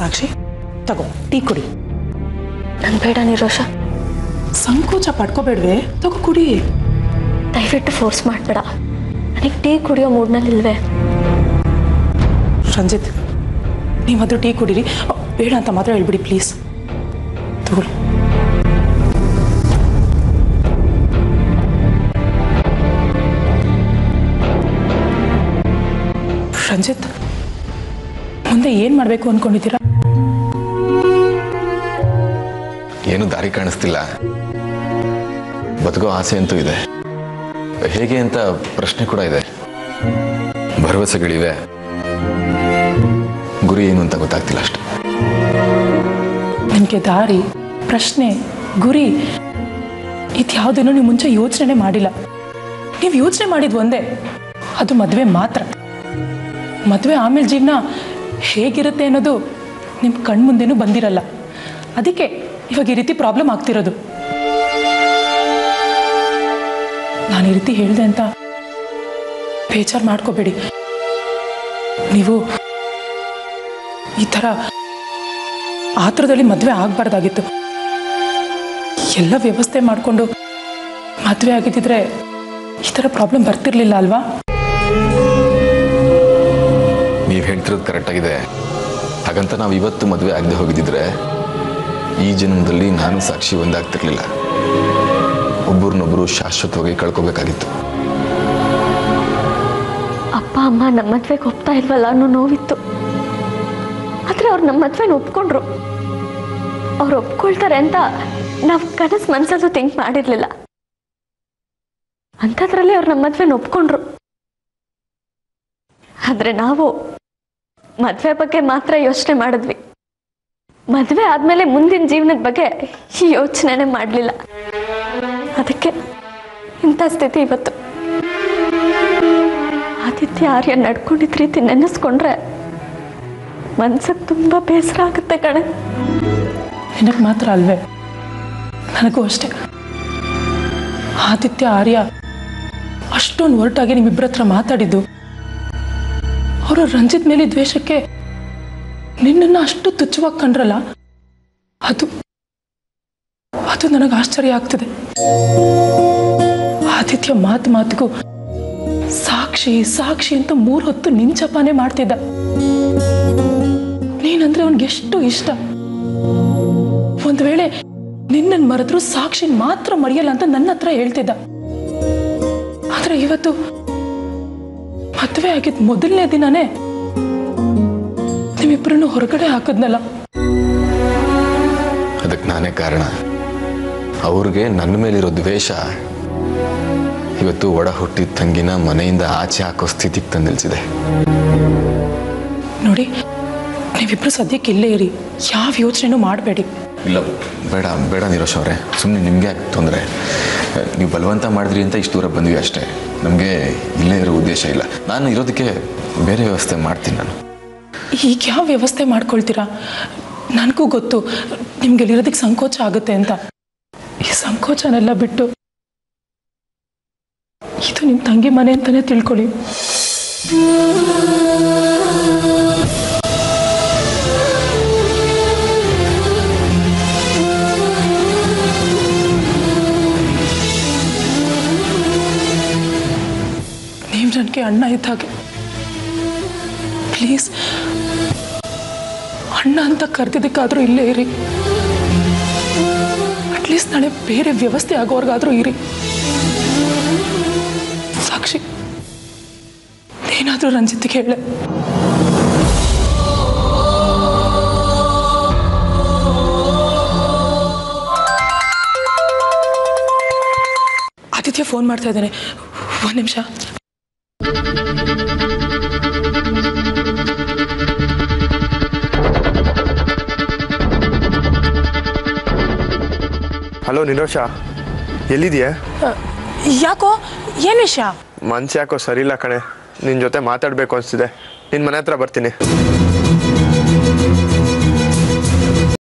ಸಾಕ್ಷಿ ತಗೋ ಟೀ ಕುಡಿ ನಂಗೆ ಬೇಡ ನಿರೋಷ ಸಂಕೋಚ ಪಡ್ಕೋಬೇಡ್ವೆ ತಗೋ ಕುಡಿ ದಯವಿಟ್ಟು ಫೋರ್ಸ್ ಮಾಡಬೇಡ ನನಗೆ ಟೀ ಕುಡಿಯೋ ಮೂಡ್ನಲ್ಲಿ ಇಲ್ವೇ ರಂಜಿತ್ ನೀವಾದ್ರೂ ಟೀ ಕುಡೀರಿ ಅ, ಬೇಡ ಅಂತ ಮಾತ್ರ ಹೇಳ್ಬಿಡಿ ಪ್ಲೀಸ್ ತಗೊಳ್ಳಿ ರಂಜಿತ್ ಮುಂದೆ ಏನು ಮಾಡಬೇಕು ಅಂದ್ಕೊಂಡಿದ್ದೀರಾ ಏನು ದಾರಿ ಕಾಣಿಸ್ತಿಲ್ಲ ಬದುಕೋ ಆಸೆ ಅಂತೂ ಇದೆ ಹೇಗೆ ಅಂತ ಪ್ರಶ್ನೆ ಕೂಡ ಇದೆ ಭರವಸೆಗಳಿವೆ ಗುರಿ ಏನು ಅಂತ ಗೊತ್ತಾಗ್ತಿಲ್ಲ ಅಷ್ಟೆ ನಿಮಗೆ ದಾರಿ ಪ್ರಶ್ನೆ ಗುರಿ ಇದ್ಯಾವುದನ್ನು ನೀವು ಮುಂಚೆ ಯೋಚನೆ ಮಾಡಿಲ್ಲ ನೀವು ಯೋಚನೆ ಮಾಡಿದ್ ಒಂದೇ ಅದು ಮದುವೆ ಮಾತ್ರ ಮದುವೆ ಆಮೇಲೆ ಜೀವನ ಹೇಗಿರುತ್ತೆ ಅನ್ನೋದು ನಿಮ್ಮ ಕಣ್ಮುಂದೆನೂ ಬಂದಿರಲ್ಲ ಅದಕ್ಕೆ ಇವಾಗ ಈ ರೀತಿ ಪ್ರಾಬ್ಲಮ್ ಆಗ್ತಿರೋದು ನಾನು ಈ ರೀತಿ ಹೇಳಿದೆ ಅಂತ ಬೇಜಾರು ಮಾಡ್ಕೋಬೇಡಿ ನೀವು ಈ ಥರ ಆತರದಲ್ಲಿ ಮದುವೆ ಆಗಬಾರ್ದಾಗಿತ್ತು ಎಲ್ಲ ವ್ಯವಸ್ಥೆ ಮಾಡಿಕೊಂಡು ಮದುವೆ ಆಗಿದ್ದಿದ್ರೆ ಈ ಥರ ಪ್ರಾಬ್ಲಮ್ ಬರ್ತಿರ್ಲಿಲ್ಲ ಅಲ್ವಾ ನೀವು ಹೇಳ್ತಿರೋದು ಕರೆಕ್ಟಾಗಿದೆ ಹಾಗಂತ ನಾವು ಇವತ್ತು ಮದುವೆ ಆಗದೆ ಹೋಗಿದ್ದಿದ್ರೆ ಈ ಜನ್ಮದಲ್ಲಿ ನಾನು ಸಾಕ್ಷಿ ಒಂದಾಗ್ತಿರ್ಲಿಲ್ಲ ಒಬ್ಬರನ್ನೊಬ್ಬರು ಶಾಶ್ವತವಾಗಿ ಕಳ್ಕೊಬೇಕಾಗಿತ್ತು ಅಪ್ಪ ಅಮ್ಮ ನಮ್ಮ ಮದ್ವೆಗೆ ಒಪ್ತಾ ಇಲ್ವಲ್ಲ ಅನ್ನೋ ನೋವಿತ್ತು ಆದರೆ ಅವ್ರು ನಮ್ಮ ಮದ್ವೆನ ಒಪ್ಕೊಂಡ್ರು ಅವ್ರು ಒಪ್ಕೊಳ್ತಾರೆ ಅಂತ ನಾವು ಕನಸು ಮನಸ್ಸಲ್ಲೂ ಥಿಂಕ್ ಮಾಡಿರ್ಲಿಲ್ಲ ಅಂಥದ್ರಲ್ಲಿ ಅವ್ರು ನಮ್ಮ ಮದ್ವೆನ ಒಪ್ಕೊಂಡ್ರು ಆದರೆ ನಾವು ಮದುವೆ ಬಗ್ಗೆ ಮಾತ್ರ ಯೋಚನೆ ಮಾಡಿದ್ವಿ ಮದುವೆ ಆದಮೇಲೆ ಮುಂದಿನ ಜೀವನದ ಬಗ್ಗೆ ಯೋಚನೆನೇ ಮಾಡಲಿಲ್ಲ ಅದಕ್ಕೆ ಇಂಥ ಸ್ಥಿತಿ ಇವತ್ತು ಆದಿತ್ಯ ಆರ್ಯ ನಡ್ಕೊಂಡಿದ್ದ ರೀತಿ ನೆನೆಸ್ಕೊಂಡ್ರೆ ಮನ್ಸಿಗೆ ತುಂಬ ಬೇಸರ ಆಗುತ್ತೆ ಕಣೆ ನಿನಗೆ ಮಾತ್ರ ಅಲ್ವೇ ನನಗೂ ಅಷ್ಟೇ ಆದಿತ್ಯ ಆರ್ಯ ಅಷ್ಟೊಂದು ಒರಟಾಗಿ ನಿಮ್ಮಿಬ್ಬರ ಹತ್ರ ಮಾತಾಡಿದ್ದು ಅವರು ರಂಜಿತ್ ಮೇಲೆ ದ್ವೇಷಕ್ಕೆ ನಿನ್ನನ್ನು ಅಷ್ಟು ತುಚ್ಛವಾಗಿ ಕಂಡ್ರಲ್ಲ ಅದು ಅದು ನನಗೆ ಆಶ್ಚರ್ಯ ಆಗ್ತಿದೆ ಆದಿತ್ಯ ಮಾತು ಮಾತಿಗೂ ಸಾಕ್ಷಿ ಸಾಕ್ಷಿ ಅಂತ ಮೂರು ಹೊತ್ತು ನಿಂಚಪಾನೆ ಮಾಡ್ತಿದ್ದ ನೀನಂದ್ರೆ ಅವನಿಗೆ ಎಷ್ಟು ಇಷ್ಟ ಒಂದ್ ವೇಳೆ ನಿನ್ನನ್ ಮರೆದ್ರು ಸಾಕ್ಷಿ ಮಾತ್ರ ಮರೆಯಲ್ಲ ಅಂತ ನನ್ನ ಹತ್ರ ಹೇಳ್ತಿದ್ದ ಆದ್ರೆ ಇವತ್ತು ಮದುವೆ ಆಗಿದ್ ಮೊದಲನೇ ದಿನನೇ ನಿಮ್ಮಿಬ್ಬರನ್ನು ಹೊರಗಡೆ ಹಾಕದ್ನಲ್ಲ ಅದಕ್ಕೆ ನಾನೇ ಕಾರಣ ಅವ್ರಿಗೆ ನನ್ನ ಮೇಲಿರೋ ದ್ವೇಷ ಇವತ್ತು ಒಡ ಹುಟ್ಟಿದ ತಂಗಿನ ಮನೆಯಿಂದ ಆಚೆ ಹಾಕೋ ಸ್ಥಿತಿಗೆ ತಂದು ನಿಲ್ಸಿದೆ ನೋಡಿ ನೀವಿಬ್ರು ಸದ್ಯಕ್ಕೆ ಇಲ್ಲೇ ಇರಿ ಯಾವ ಯೋಚನೆನೂ ಮಾಡಬೇಡಿ ಇಲ್ಲ ಬೇಡ ಬೇಡ ನಿರೋಶ್ ಅವರೇ ಸುಮ್ಮನೆ ನಿಮಗೆ ಯಾಕೆ ತೊಂದರೆ ನೀವು ಬಲವಂತ ಮಾಡಿದ್ರಿ ಅಂತ ಇಷ್ಟು ದೂರ ಬಂದ್ವಿ ಅಷ್ಟೇ ನಮಗೆ ಇಲ್ಲೇ ಇರೋ ಉದ್ದೇಶ ಇಲ್ಲ ನಾನು ಇರೋದಕ್ಕೆ ಬೇರೆ ವ್ಯವಸ್ಥೆ ಮಾಡ್ತೀನಿ ನಾನು ಈಗ ಯಾವ ವ್ಯವಸ್ಥೆ ಮಾಡ್ಕೊಳ್ತೀರಾ ನನಗೂ ಗೊತ್ತು ನಿಮ್ಗೆ ಇಲ್ಲಿರೋದಕ್ಕೆ ಸಂಕೋಚ ಆಗುತ್ತೆ ಅಂತ ಈ ಸಂಕೋಚನೆಲ್ಲ ಬಿಟ್ಟು ಇದು ನಿಮ್ಮ ತಂಗಿ ಮನೆ ಅಂತಾನೆ ತಿಳ್ಕೊಳ್ಳಿ ನೀವು ನನಗೆ ಅಣ್ಣ ಇದ್ದ ಹಾಗೆ ಪ್ಲೀಸ್ ಅಣ್ಣ ಅಂತ ಕರೆದಿದ್ದಕ್ಕಾದ್ರೂ ಇಲ್ಲೇ ಇರಿ ಅಟ್ಲೀಸ್ಟ್ ನಾಳೆ ಬೇರೆ ವ್ಯವಸ್ಥೆ ಆಗೋರ್ಗಾದ್ರೂ ಇರಿ ಸಾಕ್ಷಿ ಏನಾದರೂ ರಂಜಿತ್ಗೆ ಹೇಳೆ ಆದಿತ್ಯ ಫೋನ್ ಮಾಡ್ತಾ ಇದ್ದಾನೆ ಒಂದು ನಿಮಿಷ ಹಲೋ ನಿರೋಷ ಎಲ್ಲಿದೆಯಾ ಯಾಕೋ ಏನು ವಿಷಯ ಮನ್ಸು ಯಾಕೋ ಸರಿಯಿಲ್ಲ ಕಣೆ ನಿನ್ನ ಜೊತೆ ಮಾತಾಡಬೇಕು ಅನಿಸ್ತಿದೆ ನಿನ್ನ ಮನೆ ಹತ್ರ ಬರ್ತೀನಿ